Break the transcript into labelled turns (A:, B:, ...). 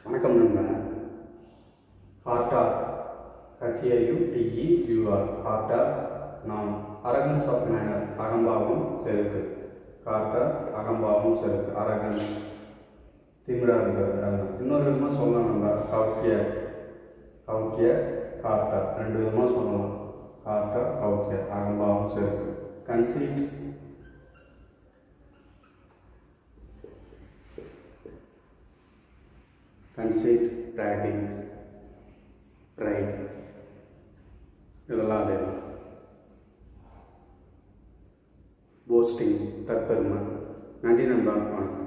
A: வணக்கம் நண்பன் காட்டா ஹச்ஏயு டிஇ யூஆர் காட்டா நாம் அரகன்ஸ் ஆஃப் மேனர் அகம்பாவம் செருக்கு காட்டா அகம்பாவம் செருக்கு அரகன்ஸ் திமிரா இருக்கிறது அதுதான் இன்னொரு விதமாக சொல்லலாம் நம்ம கவுக்கிய கவுக்கிய காட்டா ரெண்டு விதமாக சொல்லலாம் காட்டா கவுக்கிய அகம்பாவம் செருக்கு கன்சீட் கன்சீட் ப்ராடிங் ரைட் இதெல்லாம் அதே தான் போஸ்டிங் தற்பெருமை நன்றி நண்பா வணக்கம்